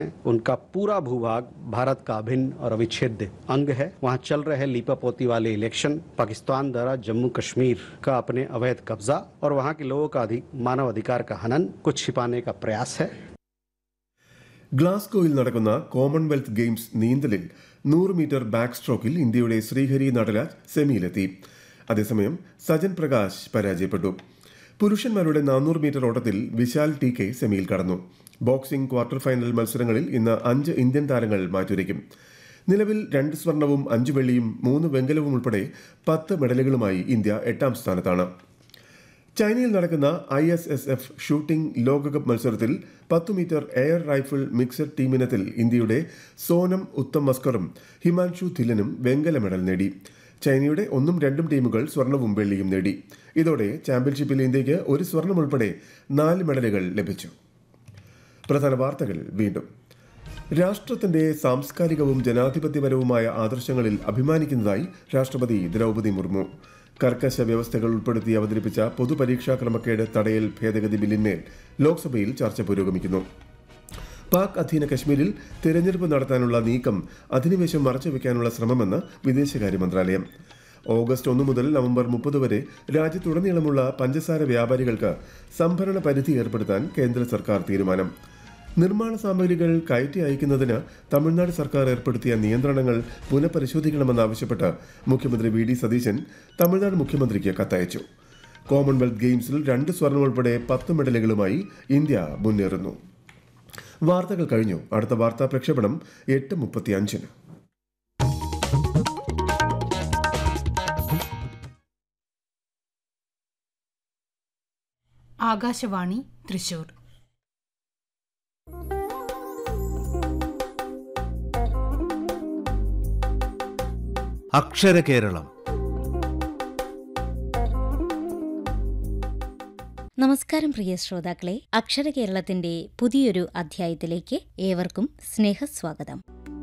उनका पूरा भूभाग भारत का अभिन्न और अविच्छेद्य अंग है वहाँ चल रहे लीपापोती वाले इलेक्शन पाकिस्तान द्वारा जम्मू कश्मीर का अपने अवैध कब्जा और वहाँ के लोगों का अधिक मानव अधिकार का हनन को छिपाने का प्रयास है ഗ്ലാസ്ഗോയിൽ നടക്കുന്ന കോമൺവെൽത്ത് ഗെയിംസ് നീന്തലിൽ നൂറ് മീറ്റർ ബാക്ക് സ്ട്രോക്കിൽ ഇന്ത്യയുടെ ശ്രീഹരി നടരാജ് സെമിയിലെത്തി അതേസമയം സജൻ പ്രകാശ് പരാജയപ്പെട്ടു പുരുഷന്മാരുടെ നാനൂറ് മീറ്റർ ഓട്ടത്തിൽ വിശാൽ ടി കെ സെമിയിൽ കടന്നു ബോക്സിംഗ് ക്വാർട്ടർ ഫൈനൽ മത്സരങ്ങളിൽ ഇന്ന് അഞ്ച് ഇന്ത്യൻ താരങ്ങൾ മാറ്റുരയ്ക്കും നിലവിൽ രണ്ട് സ്വർണവും അഞ്ച് വെള്ളിയും മൂന്ന് വെങ്കലവും ഉൾപ്പെടെ പത്ത് മെഡലുകളുമായി ഇന്ത്യ എട്ടാം സ്ഥാനത്താണ് ചൈനയിൽ നടക്കുന്ന I S S F shooting ലോകകപ്പ് മത്സരത്തിൽ പത്ത് മീറ്റർ എയർ റൈഫിൾ മിക്സഡ് ടീമിനത്തിൽ ഇന്ത്യയുടെ സോനം ഉത്തം മസ്കറും ഹിമാൻഷു ധില്ലനും വെങ്കല മെഡൽ നേടി ചൈനയുടെ ഒന്നും രണ്ടും ടീമുകൾ സ്വർണവും വെള്ളിയും നേടി ഇതോടെ ചാമ്പ്യൻഷിപ്പിൽ ഇന്ത്യയ്ക്ക് ഒരു സ്വർണം ഉൾപ്പെടെ നാല് മെഡലുകൾ ലഭിച്ചു പ്രധാന വാർത്തകൾ വീണ്ടും രാഷ്ട്രത്തിന്റെ സാംസ്കാരികവും ജനാധിപത്യപരവുമായ ആദർശങ്ങളിൽ അഭിമാനിക്കുന്നതായി രാഷ്ട്രപതി ദ്രൗപദി മുർമു കർക്കശ വ്യവസ്ഥകൾ ഉൾപ്പെടുത്തി അവതരിപ്പിച്ച പൊതുപരീക്ഷാ ക്രമക്കേട് തടയൽ ഭേദഗതി ബില്ലിന്മേൽ ലോക്സഭയിൽ ചർച്ച പുരോഗമിക്കുന്നു പാക് അധീന കശ്മീരിൽ തിരഞ്ഞെടുപ്പ് നടത്താനുള്ള നീക്കം അധിനിവേശം മറച്ചുവെക്കാനുള്ള ശ്രമമെന്ന് വിദേശകാര്യ മന്ത്രാലയം ഓഗസ്റ്റ് ഒന്ന് മുതൽ നവംബർ മുപ്പത് വരെ രാജ്യത്തുടനീളമുള്ള പഞ്ചസാര വ്യാപാരികൾക്ക് സംഭരണ പരിധി ഏർപ്പെടുത്താൻ കേന്ദ്ര സർക്കാർ തീരുമാനം നിർമ്മാണ സാമഗ്രികൾ കയറ്റി അയക്കുന്നതിന് തമിഴ്നാട് സർക്കാർ ഏർപ്പെടുത്തിയ നിയന്ത്രണങ്ങൾ പുനഃപരിശോധിക്കണമെന്നാവശ്യപ്പെട്ട് മുഖ്യമന്ത്രി വി ഡി സതീശൻ തമിഴ്നാട് മുഖ്യമന്ത്രിക്ക് കത്തയച്ചു കോമൺവെൽത്ത് ഗെയിംസിൽ രണ്ട് സ്വർണം ഉൾപ്പെടെ പത്ത് മെഡലുകളുമായി ഇന്ത്യ മുന്നേറുന്നു വാർത്തകൾ കഴിഞ്ഞു അടുത്ത വാർത്താ പ്രക്ഷേപണം എട്ട് മുപ്പത്തി അഞ്ചിന് ആകാശവാണി തൃശൂർ അക്ഷരകേരളം നമസ്കാരം പ്രിയ ശ്രോതാക്കളെ അക്ഷര കേരളത്തിന്റെ പുതിയൊരു അധ്യായത്തിലേക്ക് ഏവർക്കും സ്നേഹസ്വാഗതം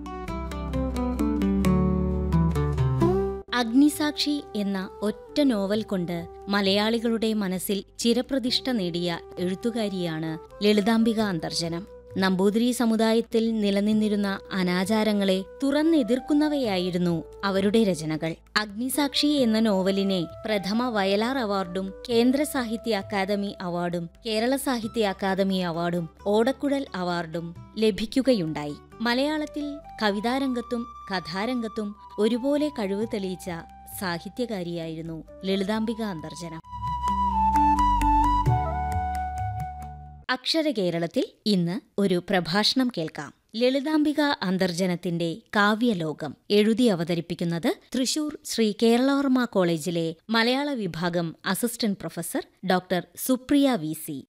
അഗ്നിസാക്ഷി എന്ന ഒറ്റ നോവൽ കൊണ്ട് മലയാളികളുടെ മനസ്സിൽ ചിരപ്രതിഷ്ഠ നേടിയ എഴുത്തുകാരിയാണ് ലളിതാംബിക അന്തർജനം നമ്പൂതിരി സമുദായത്തിൽ നിലനിന്നിരുന്ന അനാചാരങ്ങളെ തുറന്നെതിർക്കുന്നവയായിരുന്നു അവരുടെ രചനകൾ അഗ്നിസാക്ഷി എന്ന നോവലിനെ പ്രഥമ വയലാർ അവാർഡും കേന്ദ്ര സാഹിത്യ അക്കാദമി അവാർഡും കേരള സാഹിത്യ അക്കാദമി അവാർഡും ഓടക്കുഴൽ അവാർഡും ലഭിക്കുകയുണ്ടായി മലയാളത്തിൽ കവിതാരംഗത്തും കഥാരംഗത്തും ഒരുപോലെ കഴിവ് തെളിയിച്ച സാഹിത്യകാരിയായിരുന്നു ലളിതാംബിക അന്തർജനം അക്ഷര കേരളത്തിൽ ഇന്ന് ഒരു പ്രഭാഷണം കേൾക്കാം ലളിതാംബിക അന്തർജനത്തിന്റെ കാവ്യലോകം എഴുതി അവതരിപ്പിക്കുന്നത് തൃശൂർ ശ്രീ കേരളവർമ്മ കോളേജിലെ മലയാള വിഭാഗം assistant professor doctor Supriya V C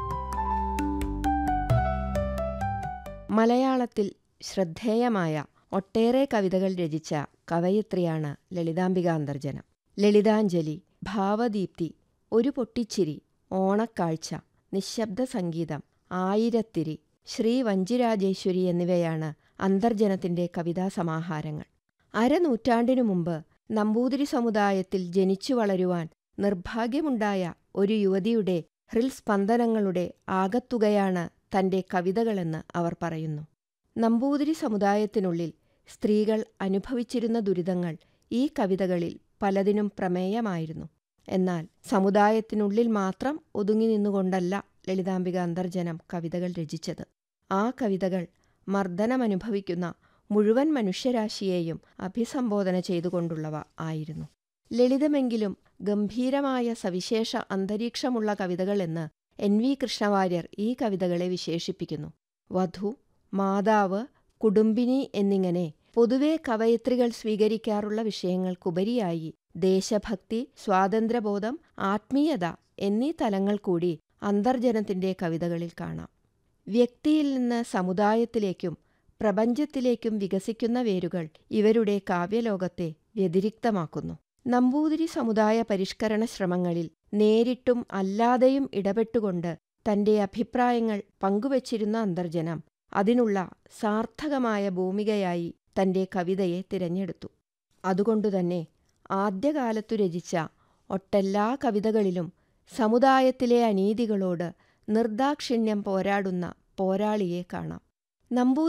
മലയാളത്തിൽ ശ്രദ്ധേയമായ ഒട്ടേറെ കവിതകൾ രചിച്ച കവയിത്രിയാണ് ലളിതാംബിക അന്തർജനം ലളിതാഞ്ജലി ഭാവദീപ്തി ഒരു പൊട്ടിച്ചിരി ഓണക്കാഴ്ച നിശബ്ദ സംഗീതം ആയിരത്തിരി ശ്രീ വഞ്ചിരാജേശ്വരി എന്നിവയാണ് അന്തർജനത്തിന്റെ കവിതാ സമാഹാരങ്ങൾ അരനൂറ്റാണ്ടിനു മുമ്പ് നമ്പൂതിരി സമുദായത്തിൽ ജനിച്ചു വളരുവാൻ നിർഭാഗ്യമുണ്ടായ ഒരു യുവതിയുടെ ഹൃൽസ്പന്ദനങ്ങളുടെ ആകത്തുകയാണ് തന്റെ കവിതകളെന്ന് അവർ പറയുന്നു നമ്പൂതിരി സമുദായത്തിനുള്ളിൽ സ്ത്രീകൾ അനുഭവിച്ചിരുന്ന ദുരിതങ്ങൾ ഈ കവിതകളിൽ പലതിനും പ്രമേയമായിരുന്നു എന്നാൽ സമുദായത്തിനുള്ളിൽ മാത്രം ഒതുങ്ങി നിന്നുകൊണ്ടല്ല ലളിതാംബിക അന്തർജനം കവിതകൾ രചിച്ചത് ആ കവിതകൾ മർദ്ദനമനുഭവിക്കുന്ന മുഴുവൻ മനുഷ്യരാശിയെയും അഭിസംബോധന ചെയ്തുകൊണ്ടുള്ളവ ആയിരുന്നു ലളിതമെങ്കിലും ഗംഭീരമായ സവിശേഷ അന്തരീക്ഷമുള്ള കവിതകൾ എന്ന് എൻ വി കൃഷ്ണവാര്യർ ഈ കവിതകളെ വിശേഷിപ്പിക്കുന്നു വധു മാതാവ് കുടുംബിനി എന്നിങ്ങനെ പൊതുവെ കവയത്രികൾ സ്വീകരിക്കാറുള്ള വിഷയങ്ങൾക്കുപരിയായി ദേശഭക്തി സ്വാതന്ത്ര്യബോധം ആത്മീയത എന്നീ തലങ്ങൾ കൂടി അന്തർജനത്തിന്റെ കവിതകളിൽ കാണാം വ്യക്തിയിൽ നിന്ന് സമുദായത്തിലേക്കും പ്രപഞ്ചത്തിലേക്കും വികസിക്കുന്ന വേരുകൾ ഇവരുടെ കാവ്യലോകത്തെ വ്യതിരിക്തമാക്കുന്നു നമ്പൂതിരി സമുദായ പരിഷ്കരണ ശ്രമങ്ങളിൽ നേരിട്ടും അല്ലാതെയും ഇടപെട്ടുകൊണ്ട് തന്റെ അഭിപ്രായങ്ങൾ പങ്കുവച്ചിരുന്ന അന്തർജനം അതിനുള്ള സാർത്ഥകമായ ഭൂമികയായി തന്റെ കവിതയെ തിരഞ്ഞെടുത്തു അതുകൊണ്ടുതന്നെ ആദ്യകാലത്തു രചിച്ച ഒട്ടെല്ലാ കവിതകളിലും സമുദായത്തിലെ അനീതികളോട് നിർദാക്ഷിണ്യം പോരാടുന്ന പോരാളിയെ കാണാം നമ്പൂ